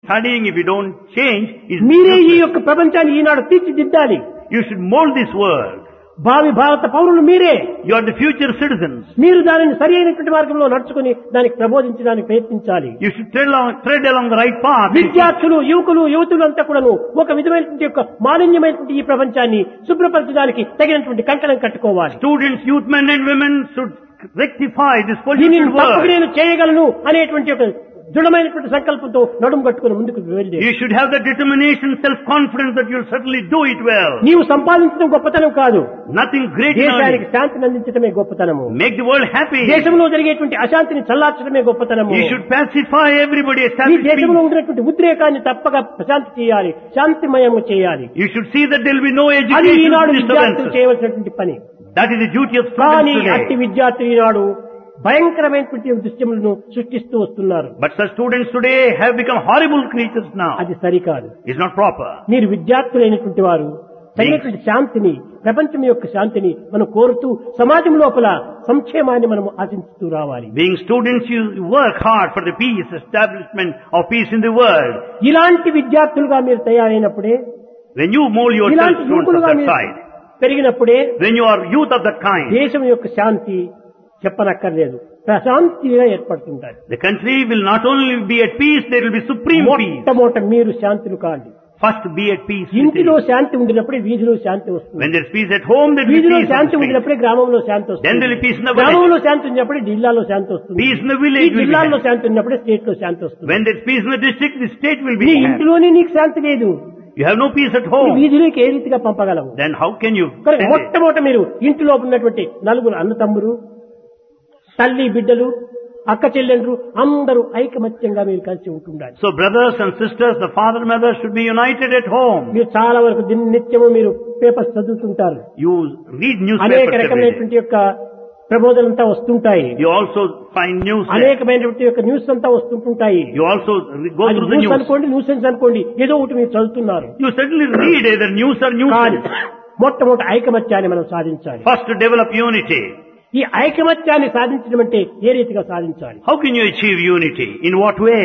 Studying, if you don't change, is మీరే ఈ useless. యొక్క ప్రపంచాన్ని ఈనాడు తీర్చిదిద్దాలి You should mold this world. భావి భారత పౌరులు మీరే You are the future citizens. మీరు దానిని సరి అయినటువంటి మార్గంలో నడుచుకుని దానికి ప్రబోధించడానికి ప్రయత్నించాలి You should tread along, tread along the right path. విద్యార్థులు యువకులు యువతులు అంతా కూడాను ఒక విధమైనటువంటి యొక్క మాలిన్యమైనటువంటి ఈ ప్రపంచాన్ని శుభ్రపరచడానికి తగినటువంటి కంకణం కట్టుకోవాలి Students, youth men and women should rectify this దీనిని polluted తప్పక world. నేను చేయగలను అనేటువంటి ఒక దృఢమైనటువంటి సంకల్పంతో నడుము కట్టుకుని ముందుకు వెళ్ళి You should have the determination, self-confidence that you'll certainly do it well. నీవు సంపాదించడం గొప్పతనం కాదు Nothing great in దేశానికి earning. శాంతిని అందించడమే గొప్పతనము Make the world happy. దేశంలో జరిగేటువంటి అశాంతిని చల్లార్చడమే గొప్పతనము You should pacify everybody, ఈ establish దేశంలో peace. ఉన్నటువంటి ఉద్రేకాన్ని తప్పక ప్రశాంతి చేయాలి శాంతిమయము చేయాలి You should see that there will be no అది education ఈనాడు విద్యార్థులు disturbances. చేయవలసినటువంటి పని That is the duty of కానీ students అట్టి today. విద్యార్థులు ఈనాడు భయంకరమైనటువంటి దృశ్యములను సృష్టిస్తూ వస్తున్నారు But such students today have become horrible creatures now. అది సరికాదు It's not proper. మీరు విద్యార్థులైనటువంటి వారు తగినటువంటి శాంతిని ప్రపంచం యొక్క శాంతిని మనం కోరుతూ సమాజం లోపల సంక్షేమాన్ని మనం ఆశించుతూ రావాలి Being students, you work hard for the peace, establishment of peace in the world. ఇలాంటి విద్యార్థులుగా మీరు తయారైనప్పుడే When you mold yourself ఇలాంటి students of యువకులుగా that మీరు side, పెరిగినప్పుడే when you are youth of that kind, దేశం యొక్క శాంతి చెప్పనక్కర్లేదు ప్రశాంతిగా ఏర్పడుతుంటారు the country will not only be at peace, there will be supreme peace. మొట్టమొదట మీరు శాంతులు కాండి First be at peace. within. ఇంటిలో శాంతి ఉండినప్పుడే వీధిలో శాంతి వస్తుంది When there's peace at home, there will be వీధిలో peace on Shanti the street. ఉండినప్పుడే గ్రామంలో శాంతి Then వస్తుంది there will be peace in the village. గ్రామంలో శాంతి ఉన్నప్పుడే జిల్లాలో శాంతి వస్తుంది Peace in the ఈ village will be జిల్లాలో had. శాంతి ఉన్నప్పుడే స్టేట్ లో శాంతి వస్తుంది When there's peace in the district, the state will నీ be had. ఇంటిలోనే నీకు శాంతి లేదు You have no peace at ఈ home. వీధిలోకి ఏ రీతిగా పంపగలవు Then how can you కనుక send it? మొట్టమొదట మీరు ఇంటిలో ఉన్నటువంటి నలుగురు అన్న తమ్ముడు తల్లి బిడ్డలు అక్క చెల్లెండ్రు అందరూ ఐకమత్యంగా మీరు కలిసి ఉంటుండాలి So brothers and sisters, the father and mother should be united at home. మీరు చాలా వరకు దిన నిత్యము మీరు పేపర్స్ చదువుతుంటారు You read అనేక newspapers every day. రకమైనటువంటి యొక్క ప్రబోధనంతా వస్తుంటాయి You also find news there. అనేకమైనటువంటి యొక్క న్యూస్ అంతా వస్తుంటుంటాయి You also go అది through the న్యూస్ news. అనుకోండి న్యూసెన్స్ అనుకోండి ఏదో ఒకటి మీరు చదువుతున్నారు You certainly read either news or news. కానీ మొట్టమొదటి ఐకమత్యాన్ని మనం సాధించాలి First to develop unity. ఈ ఐకమత్యాన్ని సాధించడం అంటే ఏ రీతిగా సాధించాలి How can you achieve unity? In what way?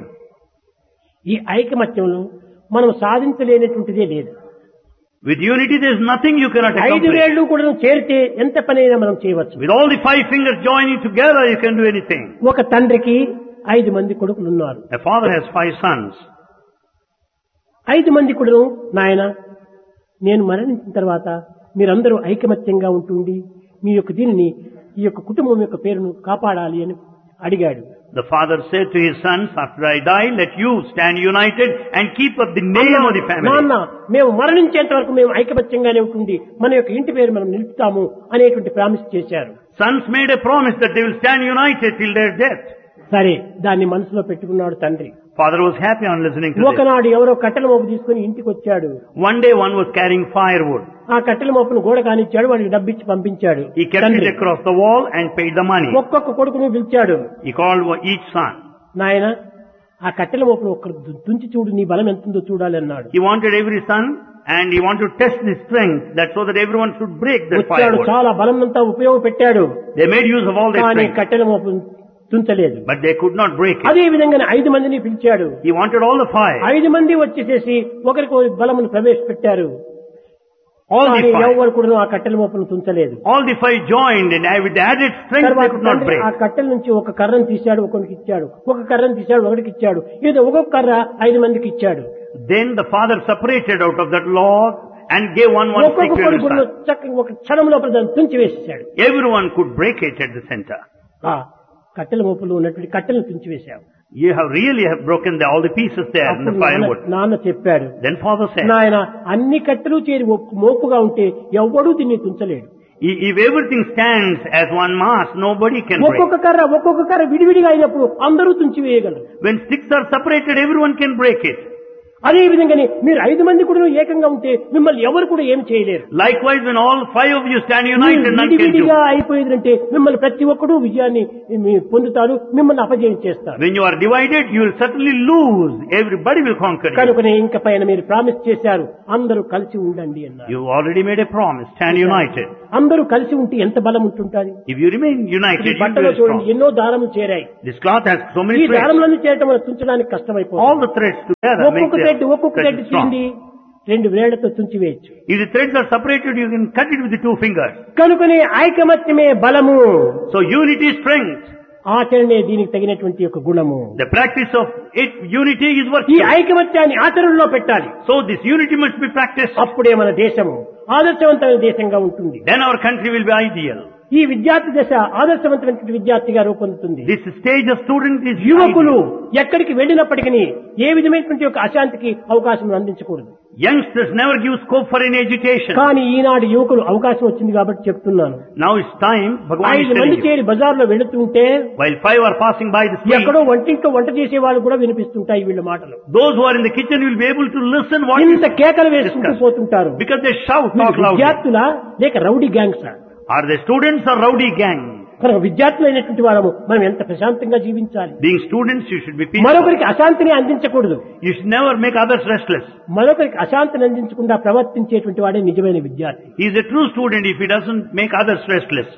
ఈ ఐకమత్యంలో మనం సాధించలేనటువంటిదే లేదు With unity there is nothing you cannot ఐదు accomplish. వేళ్లు కూడా చేరితే ఎంత పనైనా మనం చేయవచ్చు With all the five fingers joining together you can do anything. ఒక తండ్రికి ఐదు మంది కొడుకులు ఉన్నారు A father has five sons. ఐదు మంది కూడా నాయన నేను మరణించిన తర్వాత మీరందరూ ఐకమత్యంగా ఉంటుండి మీ యొక్క దీనిని ఈ యొక్క కుటుంబం యొక్క పేరును కాపాడాలి అని అడిగాడు The father said to his sons, after I die, let you stand united and keep up the name of the family. నాన్న మేము మరణించేంత వరకు మేము ఐకమత్యంగానే ఉంటుంది మన యొక్క ఇంటి పేరు మనం నిలుపుతాము అనేటువంటి ప్రామిస్ చేశారు Sons made a promise that they will stand united till their death. సరే దాన్ని మనసులో పెట్టుకున్నాడు తండ్రి Father was happy on listening to this. ఒకనాడు ఎవరో కట్టెల మోపు తీసుకుని ఇంటికి వచ్చాడు One day one was carrying firewood. ఆ కట్టెల మోపును గోడ కానిచ్చాడు వాడికి డబ్బిచ్చి పంపించాడు He kept తండ్రి. it across the wall and paid the money. ఒక్కొక్క కొడుకును పిలిచాడు He called each son. నాయన ఆ కట్టెల మోపును ఒక్క తుంచి చూడు నీ బలం ఎంతుందో చూడాలి అన్నాడు He wanted every son and he wanted to test the strength that so that everyone should break the వచ్చాడు firewood. చాలా బలం అంతా ఉపయోగపెట్టాడు They made use of all their కానీ strength, కట్టెల మోపు తుంచలేదు but they could not break it. అదే విధంగా ఐదు మందిని పిలిచాడు He wanted all the five. ఐదు మంది వచ్చేసేసి ఒకరికి బలమును ప్రవేశపెట్టారు All కానీ the five. ఎవరు కూడా ఆ కట్టెల మోపును తుంచలేదు All the five joined and with the added strength they తర్వాత could not తండ్రి break. ఆ కట్టెల నుంచి ఒక కర్రను తీశాడు ఒకరికి ఇచ్చాడు ఒక కర్రను తీశాడు ఒకరికి ఇచ్చాడు ఏదో ఒక్కొక్క కర్ర ఐదు మందికి ఇచ్చాడు Then the father separated out of that log and gave one one stick ఒక్కొక్క to every కొడుకును son. చక్కగా ఒక క్షణం లోపల దాన్ని తుంచి వేసేసాడు Everyone could break it at the center. ఆ కట్టెల మోపులు ఉన్నటువంటి కట్టెలను తుంచి వేశావు You have really have broken the, all the pieces there in అప్పుడు the నాన్న firewood. నాన్న చెప్పాడు Then father said, నాయన అన్ని కట్టెలు చేరి ఒక్క మోపుగా ఉంటే ఎవ్వడూ దీన్ని తుంచలేడు "I- if everything stands as one mass, nobody can break. ఒక్కొక్క కర్ర ఒక్కొక్క కర్ర విడివిడిగా అయినప్పుడు అందరూ తుంచి వేయగలరు When sticks are separated, everyone can break it. అదే విధంగానే మీరు ఐదు మంది కూడా ఏకంగా ఉంటే మిమ్మల్ని ఎవరు కూడా ఏమి చేయలేరు Likewise, when all five of you stand మీరు united, none can do. విడివిడిగా అయిపోయిందంటే మిమ్మల్ని ప్రతి ఒక్కరూ విజయాన్ని మీ- పొందుతారు మిమ్మల్ని అపజయం చేస్తారు When you are divided, you will certainly lose. Everybody will conquer you. కనుకనే ఇంక పైన మీరు ప్రామిస్ చేశారు అందరూ కలిసి ఉండండి అన్నారు You already made a promise. Stand united. అందరూ కలిసి ఉంటే ఎంత బలం ఉంటుంటుంది If you remain ఈ united, you will be బట్టలో very చూడండి strong. ఎన్నో దారములు చేరాయి This cloth has so ఈ many threads. దారములన్నీ చేయటం వల్ల తుంచడానికి కష్టమైపోతుంది All the threads together make ఒక్కొక్క థ్రెడ్ the ఒక్కొక్క థ్రెడ్ thread strong. తీయండి రెండు వేళ్లతో తుంచి వేయచ్చు If the threads are separated, you can cut it with the two fingers. కనుకనే ఐకమత్యమే బలము So unity is strength. ఆచరణే దీనికి తగినటువంటి ఒక గుణము The practice of it, unity is ఈ virtue. ఐకమత్యాన్ని ఆచరణలో పెట్టాలి So this unity must be practiced. అప్పుడే మన దేశము ఆదర్శవంతమైన దేశంగా ఉంటుంది Then our country will be ideal. ఈ విద్యార్థి దశ ఆదర్శవంతమైన విద్యార్థిగా రూపొందుతుంది This stage of student is యువకులు ideal. ఎక్కడికి వెళ్ళినప్పటికీ ఏ విధమైనటువంటి ఒక అశాంతికి అవకాశం అందించకూడదు Youngsters never give scope for any agitation. కానీ ఈనాడు యువకులు అవకాశం వచ్చింది కాబట్టి చెప్తున్నాను Now it's time, Bhagavan is ఐదు మంది telling you. చేరి బజార్లో వెళుతుంటే While five are passing by the street, ఎక్కడో వంటింట్లో వంట చేసే వాళ్ళు కూడా వినిపిస్తుంటాయి వీళ్ళ మాటలు those who are in the kitchen will be able to listen what is ఇంత కేకలు వేసుకుంటూ discussed. పోతుంటారు Because they shout, వీళ్ళు talk loudly. విద్యార్థులా లేక rowdy gangs Are they students or rowdy gang? కనుక విద్యార్థులైనటువంటి వారము మనం ఎంత ప్రశాంతంగా జీవించాలి Being students, you should be peaceful. మరొకరికి అశాంతిని అందించకూడదు You should never make others restless. మరొకరికి అశాంతిని అందించకుండా ప్రవర్తించేటువంటి వాడే నిజమైన విద్యార్థి He is a true student if he doesn't make others restless.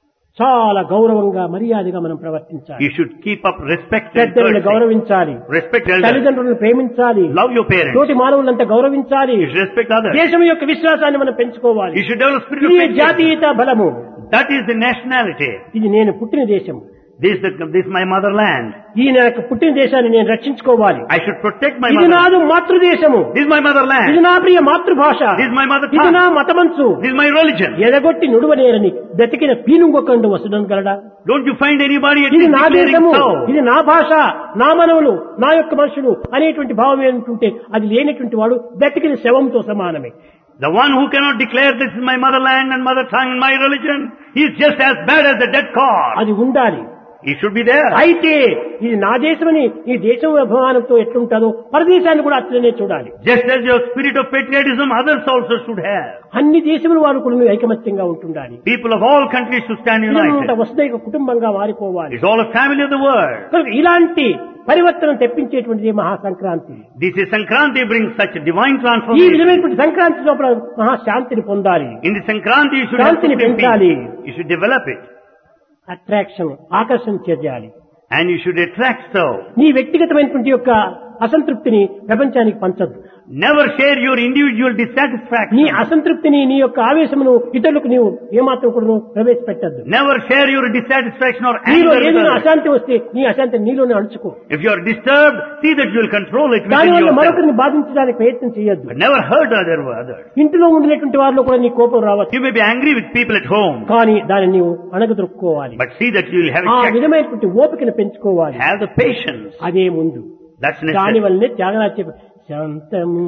చాలా గౌరవంగా మర్యాదగా మనం ప్రవర్తించాలి You should keep up respect and పెద్దలను courtesy. గౌరవించాలి Respect elders. తల్లిదండ్రులను ప్రేమించాలి Love your parents. తోటి మానవులంతా గౌరవించాలి You should respect others. దేశం యొక్క విశ్వాసాన్ని మనం పెంచుకోవాలి You should develop spirit of ఇది patriotism. జాతీయత బలము That is the nationality. ఇది నేను పుట్టిన దేశం This is, the, this is my motherland. ఈ నాకు పుట్టిన దేశాన్ని నేను రక్షించుకోవాలి I should protect my ఇది mother. నాదు మాతృదేశము This is my ఇది motherland. నా ప్రియ మాతృభాష This is my mother ఇది tongue. నా మతమంచు This is my religion. ఎదగొట్టి నుడువనేరని బ్రతికిన పీనుంగొకండు వసడం గలడా Don't you find anybody at ఇది least నా declaring దేశము so? ఇది నా భాష నా మనవులు నా యొక్క మనుషులు అనేటువంటి భావం ఏంటంటే అది లేనటువంటి వాడు బ్రతికిన శవంతో సమానమే The one who cannot declare this is my motherland and mother tongue and my religion, he is just as bad as the dead corpse. అది ఉండాలి He should be there. అయితే ఇది నా దేశమని ఈ దేశం అభిమానంతో ఎట్లుంటుందో పరదేశాన్ని కూడా అట్లనే చూడాలి Just as your spirit of patriotism, others also should have. అన్ని దేశముల వారు కూడా ఐకమత్యంగా ఉంటుండాలి People of all countries should stand ఇదంతా united. వసుదైక కుటుంబంగా మారిపోవాలి It's all a family of the world. కనుక ఇలాంటి పరివర్తన తెప్పించేటువంటిది మహా Sankranti This is Sankranti brings such a divine ఈ transformation. విధమైనటువంటి సంక్రాంతి లోపల మహా శాంతిని పొందాలి In the Sankranti, you should have శాంతిని supreme పెంచాలి. peace. You should develop it. Attraction ఆకర్షణ చేయాలి And you should attract so. నీ వ్యక్తిగతమైనటువంటి యొక్క అసంతృప్తిని ప్రపంచానికి పంచద్దు Never share your individual నీ dissatisfaction. అసంతృప్తిని నీ యొక్క ఆవేశమును ఇతరులకు నీవు ఏమాత్రం కూడా ప్రవేశపెట్టద్దు Never share your dissatisfaction or నీలో anger with ఏదైనా others. అశాంతి వస్తే నీ అశాంతి నీలోనే అణుచుకో If you are disturbed, see that you will control it within దానివల్ల yourself. మరొకరిని బాధించడానికి ప్రయత్నం చేయొద్దు But never hurt other others. ఇంటిలో ఉండినటువంటి వారిలో కూడా నీ కోపం రావచ్చు You may be angry with people at home, కానీ దానిని నీవు అణగదొక్కుకోవాలి but see that you will have ఆ a check. విధమైనటువంటి ఓపికను పెంచుకోవాలి Have the patience. అదే ముందు That's దాని necessary. వల్లనే త్యాగరాజు చెప్ప శాంతము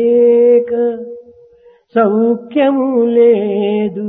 లేక సౌఖ్యము లేదు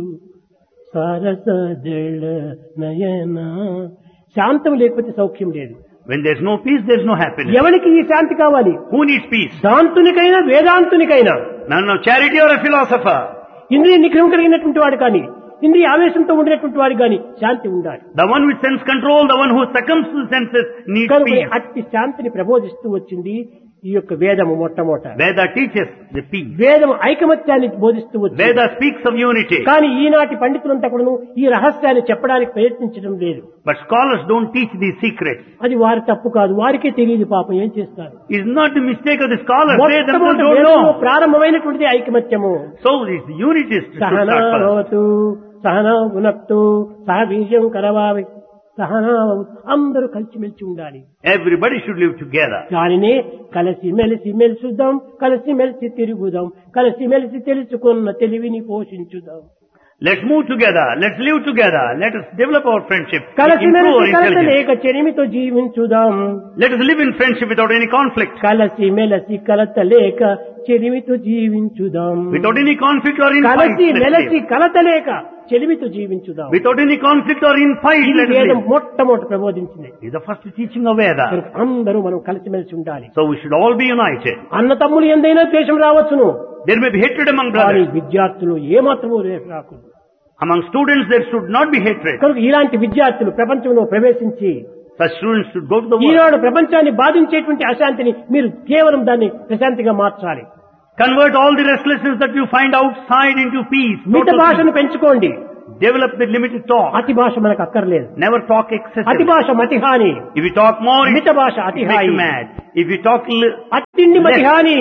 సరసజళ నయన శాంతం లేకపోతే సౌఖ్యం లేదు When there's no peace, there's no happiness. ఎవరికి ఈ శాంతి కావాలి Who needs peace? దాంతునికైనా వేదాంతునికైనా None of charity or a philosopher. ఇంద్రియ నిగ్రహం కలిగినటువంటి వాడు కానీ ఇంద్రియ ఆవేశంతో ఉండినటువంటి వాడు కానీ శాంతి ఉండాలి The one with sense control, the one who succumbs to the senses needs కనుక peace. అట్టి శాంతిని ప్రబోధిస్తూ వచ్చింది ఈ యొక్క వేదము మొట్టమొదట Veda teaches the peace. వేదము ఐకమత్యాన్ని బోధిస్తూ వచ్చింది Veda speaks of unity. కానీ ఈనాటి పండితులంతా కూడాను ఈ రహస్యాన్ని చెప్పడానికి ప్రయత్నించడం లేదు But scholars don't teach these secrets. అది వారి తప్పు కాదు వారికే తెలియదు పాపం ఏం చేస్తారు It's not the mistake of the scholars. They themselves మొట్టమొదటి don't వేదంలో know. ప్రారంభమైనటువంటిది ఐకమత్యము So this unity is to start first. సహనావతు Sahana ఉనక్తు సహ బీజం కరవావి సహనా అందరూ కలిసిమెలిసి ఉండాలి Everybody should live together. దానినే కలిసి మెలిసి మెలుసుదాం కలిసి మెలిసి తిరుగుదాం కలిసి మెలిసి తెలుసుకున్న తెలివిని పోషించుదాం Let's move together. Let's live together. Let us develop our friendship. కలిసి Improve our మెలిసి కలత intelligence. లేక చెరిమితో జీవించుదాం Let us live in friendship without any conflict. కలసి మెలసి కలత లేక చెరిమితో జీవించుదాం Without any conflict or in fight. కలసి Let's మెలసి live. కలత లేక చెలిమితో జీవించుదాం Without any conflict or in fight, ఇది let us వేదం live. మొట్టమొదటి ప్రబోధించింది This is the first teaching of Veda. కనుక అందరూ మనం కలిసిమెలిసి ఉండాలి So we should all be united. అన్న తమ్ములు ఎందైనా ద్వేషం రావచ్చును There may be hatred among కానీ brothers. విద్యార్థులు ఏమాత్రమూ ద్వేషం రాకూడదు Among students there should not be hatred. కనుక ఇలాంటి విద్యార్థులు ప్రపంచంలో ప్రవేశించి Such students should go to the world. ఈనాడు ప్రపంచాన్ని బాధించేటువంటి అశాంతిని మీరు కేవలం దాన్ని ప్రశాంతిగా మార్చాలి Convert all the restlessness that you find outside into peace. మిత Total భాషను పెంచుకోండి peace. Develop the limited talk. అతి భాష మనకు అక్కర్లేదు Never talk అతి excessively. భాష మతిహాని If you talk more, it మిత భాష makes అతిహాయి you mad. If you talk li- అతిండి మతిహాని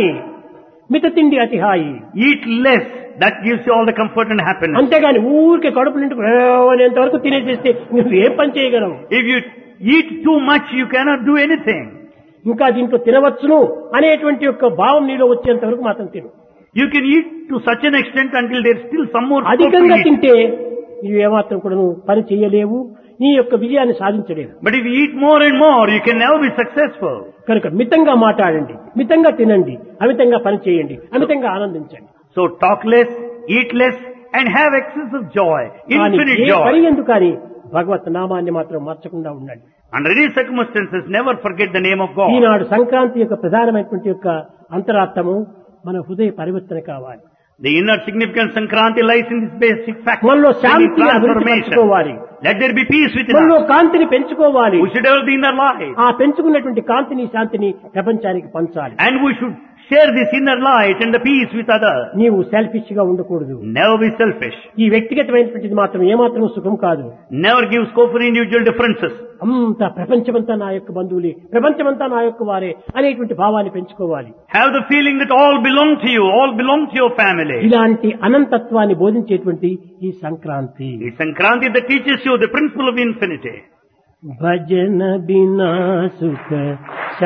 మిత తిండి అతిహాయి eat less, that gives you all the comfort and happiness. అంతేగాని ఊరికే కడుపు నిండు అనేంత వరకు తినేసేస్తే నువ్వు ఏం పని చేయగలవు If you eat too much, you cannot do anything. ఇంకా దీంట్లో తినవచ్చును అనేటువంటి యొక్క భావం నీలో వచ్చేంత వరకు మాత్రం తిను You can eat to such an extent until there's still some more scope అధికంగా to eat. తింటే నీవు ఏమాత్రం కూడా నువ్వు పని చేయలేవు నీ యొక్క విజయాన్ని సాధించలేవు But if you eat more and more, you can never be successful. కనుక మితంగా మాట్లాడండి మితంగా తినండి అమితంగా పని చేయండి అమితంగా ఆనందించండి So talk less, eat less, and have excess of joy, కానీ infinite ఏ పని joy. ఎందుకు కానీ భగవత్ నామాన్ని మాత్రం మార్చకుండా ఉండండి Under any circumstances, never forget the name of God. ఈనాడు సంక్రాంతి యొక్క ప్రధానమైనటువంటి యొక్క అంతరార్థము మన హృదయ పరివర్తన కావాలి The inner significance Sankranti lies in this basic fact. మనలో bringing శాంతిని అభివృద్ధి transformation. పెంచుకోవాలి Let there be peace within మనలో us. కాంతిని పెంచుకోవాలి We should develop the inner light. ఆ పెంచుకున్నటువంటి కాంతిని శాంతిని ప్రపంచానికి పంచాలి And we should share this inner light and the peace with others. నీవు సెల్ఫిష్ గా ఉండకూడదు Never be selfish. ఈ వ్యక్తిగతమైనటువంటిది మాత్రం ఏమాత్రం సుఖం కాదు Never give scope for individual differences. అంత ప్రపంచమంతా నా యొక్క బంధువులే ప్రపంచమంతా నా యొక్క వారే అనేటువంటి భావాన్ని పెంచుకోవాలి Have the feeling that all belong to you, all belong to your family. ఇలాంటి అనంతత్వాన్ని బోధించేటువంటి ఈ Sankranti The Sankranti that teaches you the principle of infinity. భజన బినా సుఖ